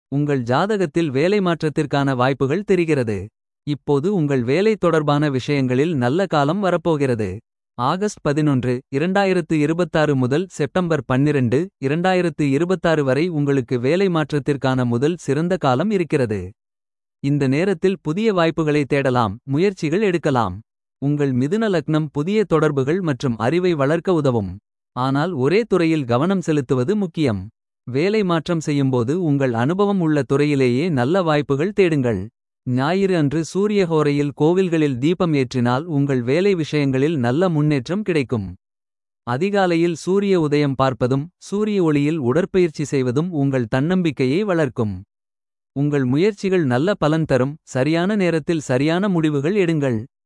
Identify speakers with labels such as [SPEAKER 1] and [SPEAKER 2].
[SPEAKER 1] உங்கள் ஜாதகத்தில் வேலை மாற்றத்திற்கான வாய்ப்புகள் தெரிகிறது. இப்போது உங்கள் வேலை தொடர்பான விஷயங்களில் நல்ல காலம் வரப்போகிறது. ஆகஸ்ட் 11 2026 முதல் செப்டம்பர் 12 2026 வரை உங்களுக்கு வேலை மாற்றத்திற்கான முதல் சிறந்த காலம் இருக்கிறது. இந்த நேரத்தில் புதிய வாய்ப்புகளை தேடலாம் முயற்சிகள் எடுக்கலாம். உங்கள் மிதுன லக்னம் புதிய தொடர்புகள் மற்றும் அறிவை வளர்க்க உதவும். ஆனால் ஒரே துறையில் கவனம் செலுத்துவது முக்கியம். வேலை மாற்றம் செய்யும்போது உங்கள் அனுபவம் உள்ள துறையிலேயே நல்ல வாய்ப்புகள் தேடுங்கள். ஞாயிறு அன்று சூரியஹோரையில் கோவில்களில் தீபம் ஏற்றினால் உங்கள் வேலை விஷயங்களில் நல்ல முன்னேற்றம் கிடைக்கும். அதிகாலையில் சூரிய உதயம் பார்ப்பதும் சூரிய ஒளியில் உடற்பயிற்சி செய்வதும் உங்கள் தன்னம்பிக்கையை வளர்க்கும். உங்கள் முயற்சிகள் நல்ல பலன் தரும் சரியான நேரத்தில் சரியான முடிவுகள் எடுங்கள்.